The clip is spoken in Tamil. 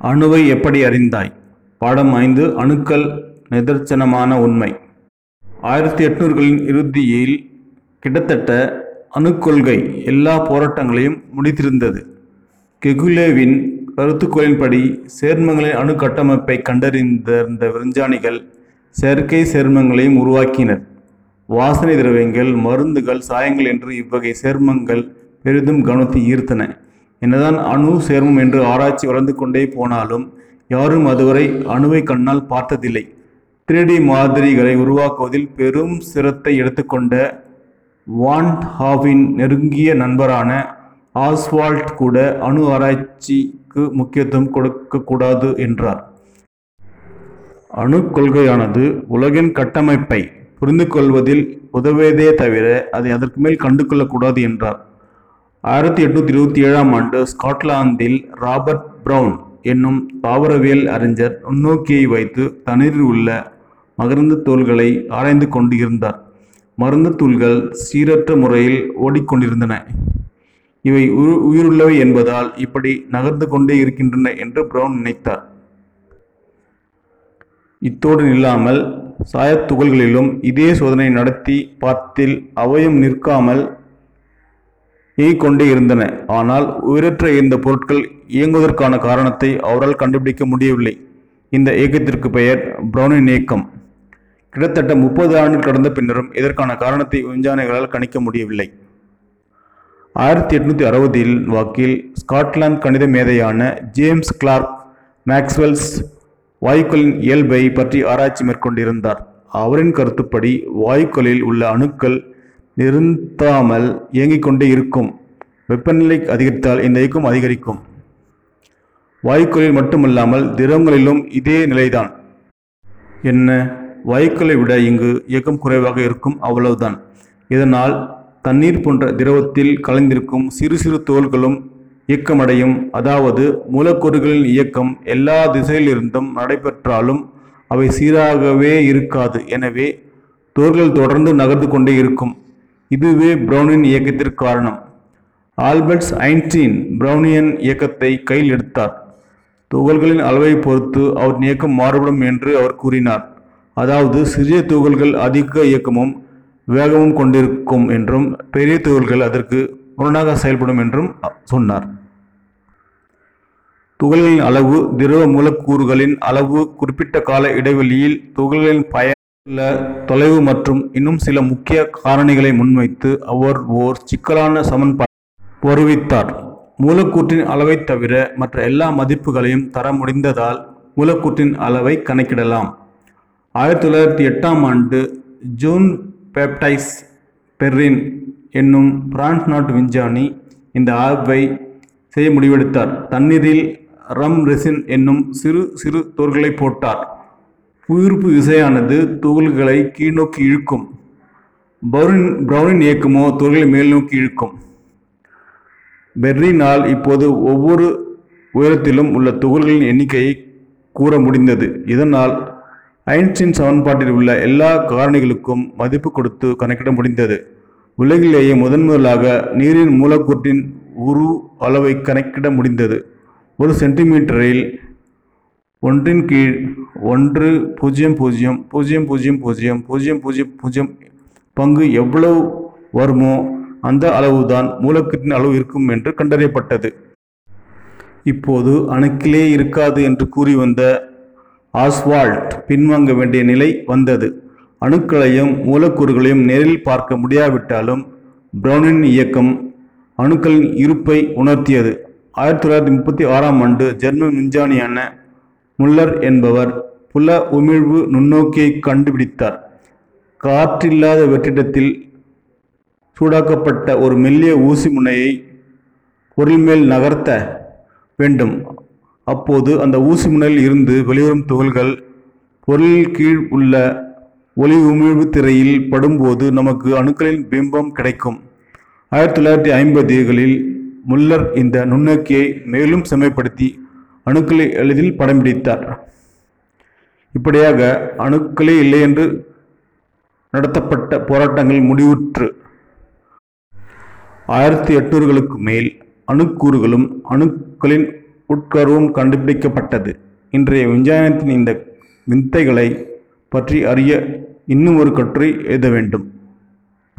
அணுவை எப்படி அறிந்தாய் பாடம் ஐந்து அணுக்கள் நிதர்சனமான உண்மை ஆயிரத்தி எட்நூறுகளின் இறுதியில் கிட்டத்தட்ட அணுக்கொள்கை எல்லா போராட்டங்களையும் முடித்திருந்தது கெகுலேவின் கருத்துக்கோளின்படி சேர்மங்களின் அணு கட்டமைப்பை கண்டறிந்திருந்த விஞ்ஞானிகள் செயற்கை சேர்மங்களையும் உருவாக்கினர் வாசனை திரவியங்கள் மருந்துகள் சாயங்கள் என்று இவ்வகை சேர்மங்கள் பெரிதும் கவனத்தை ஈர்த்தன என்னதான் அணு சேர்மம் என்று ஆராய்ச்சி வளர்ந்து கொண்டே போனாலும் யாரும் அதுவரை அணுவை கண்ணால் பார்த்ததில்லை த்ரீடி மாதிரிகளை உருவாக்குவதில் பெரும் சிரத்தை எடுத்துக்கொண்ட வான் ஹாவின் நெருங்கிய நண்பரான ஆஸ்வால்ட் கூட அணு ஆராய்ச்சிக்கு முக்கியத்துவம் கொடுக்கக்கூடாது என்றார் அணுக் கொள்கையானது உலகின் கட்டமைப்பை புரிந்து கொள்வதில் உதவியதே தவிர அதை அதற்கு மேல் கண்டு கொள்ளக்கூடாது என்றார் ஆயிரத்தி எட்நூத்தி இருபத்தி ஏழாம் ஆண்டு ஸ்காட்லாந்தில் ராபர்ட் பிரவுன் என்னும் தாவரவியல் அறிஞர் நுண்ணோக்கியை வைத்து தண்ணீரில் உள்ள மகரந்த தோள்களை ஆராய்ந்து கொண்டு இருந்தார் மருந்து தூள்கள் சீரற்ற முறையில் ஓடிக்கொண்டிருந்தன இவை உரு- உயிருள்ளவை என்பதால் இப்படி நகர்ந்து கொண்டே இருக்கின்றன என்று பிரவுன் நினைத்தார் இத்தோடு நில்லாமல் சாயத்துகள்களிலும் இதே சோதனை நடத்தி பார்த்தில் அவையும் நிற்காமல் இயங்கிக் கொண்டே இருந்தன ஆனால் உயிரற்ற இந்த பொருட்கள் இயங்குவதற்கான காரணத்தை அவரால் கண்டுபிடிக்க முடியவில்லை இந்த இயக்கத்திற்கு பெயர் பிரவுனின் இயக்கம் கிட்டத்தட்ட முப்பது ஆண்டுகள் கடந்த பின்னரும் இதற்கான காரணத்தை விஞ்ஞானிகளால் கணிக்க முடியவில்லை ஆயிரத்தி எட்நூத்தி அறுபதில் வாக்கில் ஸ்காட்லாந்து கணித மேதையான ஜேம்ஸ் கிளார்க் மேக்ஸ்வெல்ஸ் வாயுக்களின் இயல்பை பற்றி ஆராய்ச்சி மேற்கொண்டிருந்தார் அவரின் கருத்துப்படி வாயுக்களில் உள்ள அணுக்கள் நிறுத்தாமல் இயங்கிக் கொண்டே இருக்கும் வெப்பநிலை அதிகரித்தால் இந்த இயக்கம் அதிகரிக்கும் வாயுக்களில் மட்டுமல்லாமல் திரவங்களிலும் இதே நிலைதான் என்ன வாயுக்களை விட இங்கு இயக்கம் குறைவாக இருக்கும் அவ்வளவுதான் இதனால் தண்ணீர் போன்ற திரவத்தில் கலந்திருக்கும் சிறு சிறு துகள்களும் இயக்கமடையும் அதாவது மூலக்கூறுகளின் இயக்கம் எல்லா திசையிலிருந்தும் நடைபெற்றாலும் அவை சீராகவே இருக்காது எனவே துகள்கள் தொடர்ந்து நகர்ந்து கொண்டே இருக்கும் இதுவே பிரவுனின் இயக்கத்திற்கு காரணம் ஆல்பர்ட்ஸ் ஐன்ஸ்டீன் பிரவுனியன் இயக்கத்தை கையில் எடுத்தார் துகள்களின் அளவை பொறுத்து அவற்றின் இயக்கம் மாறுபடும் என்று அவர் கூறினார் அதாவது சிறிய துகள்கள் அதிக இயக்கமும் வேகமும் கொண்டிருக்கும் என்றும் பெரிய துகள்கள் அதற்கு முரணாக செயல்படும் என்றும் சொன்னார் துகள்களின் அளவு திரவ மூலக்கூறுகளின் அளவு குறிப்பிட்ட கால இடைவெளியில் துகள்களின் பயனுள்ள தொலைவு மற்றும் இன்னும் சில முக்கிய காரணிகளை முன்வைத்து அவர் ஓர் சிக்கலான சமன்பாட்டை வருவித்தார் மூலக்கூற்றின் அளவைத் தவிர மற்ற எல்லா மதிப்புகளையும் தர முடிந்ததால் மூலக்கூற்றின் அளவை கணக்கிடலாம் ஆயிரத்தி தொள்ளாயிரத்தி எட்டாம் ஆண்டு ஜூன் பேப்டைஸ் பெர்ரின் என்னும் பிரான்ஸ் நாட்டு விஞ்ஞானி இந்த ஆய்வை செய்ய முடிவெடுத்தார் தண்ணீரில் ரம் ரெசின் என்னும் சிறு சிறு துகள்களை போட்டார் புவியீர்ப்பு விசையானது துகள்களை கீழ்நோக்கி இழுக்கும் பவுரின் பிரவுனின் இயக்கமோ துகள்களை மேல் நோக்கி இழுக்கும் பெர்ரினால் இப்போது ஒவ்வொரு உயரத்திலும் உள்ள துகள்களின் எண்ணிக்கையை கூற முடிந்தது இதனால் ஐன்ஸ்டீன் சமன்பாட்டில் உள்ள எல்லா காரணிகளுக்கும் மதிப்பு கொடுத்து கணக்கிட முடிந்தது உலகிலேயே முதன் முதலாக நீரின் மூலக்கூற்றின் உரு அளவை கணக்கிட முடிந்தது ஒரு சென்டிமீட்டரில் ஒன்றின் கீழ் ஒன்று பூஜ்ஜியம் பூஜ்ஜியம் பூஜ்ஜியம் பூஜ்ஜியம் பூஜ்ஜியம் பூஜ்ஜியம் பூஜ்ஜியம் பூஜ்ஜியம் பங்கு எவ்வளவு வருமோ அந்த அளவுதான் மூலக்கூற்றின் அளவு இருக்கும் என்று கண்டறியப்பட்டது இப்போது அணுக்கிலே இருக்காது என்று கூறி வந்த ஆஸ்வால்ட் பின்வாங்க வேண்டிய நிலை வந்தது அணுக்களையும் மூலக்கூறுகளையும் நேரில் பார்க்க முடியாவிட்டாலும் பிரவுனின் இயக்கம் அணுக்களின் இருப்பை உணர்த்தியது ஆயிரத்தி தொள்ளாயிரத்தி முப்பத்தி ஆறாம் ஆண்டு ஜெர்மன் விஞ்ஞானியான முல்லர் என்பவர் புல உமிழ்வு நுண்ணோக்கியை கண்டுபிடித்தார் காற்றில்லாத வெற்றிடத்தில் சூடாக்கப்பட்ட ஒரு மெல்லிய ஊசி முனையை பொருள் மேல் நகர்த்த வேண்டும் அப்போது அந்த ஊசி முனையில் இருந்து வெளிவரும் துகள்கள் பொருள் கீழ் உள்ள ஒளி உமிழ்வு திரையில் படும்போது நமக்கு அணுக்களின் பிம்பம் கிடைக்கும் ஆயிரத்தி தொள்ளாயிரத்தி ஐம்பதுகளில் முல்லர் இந்த நுண்ணோக்கியை மேலும் செம்மைப்படுத்தி அணுக்களை எளிதில் படம் பிடித்தார் இப்படியாக அணுக்களே இல்லை என்று நடத்தப்பட்ட போராட்டங்கள் முடிவுற்று ஆயிரத்தி எட்நூறுகளுக்கு மேல் அணுக்கூறுகளும் அணுக்களின் உட்கருவும் கண்டுபிடிக்கப்பட்டது இன்றைய விஞ்ஞானத்தின் இந்த விந்தைகளை பற்றி அறிய இன்னும் ஒரு கட்டுரை எழுத வேண்டும்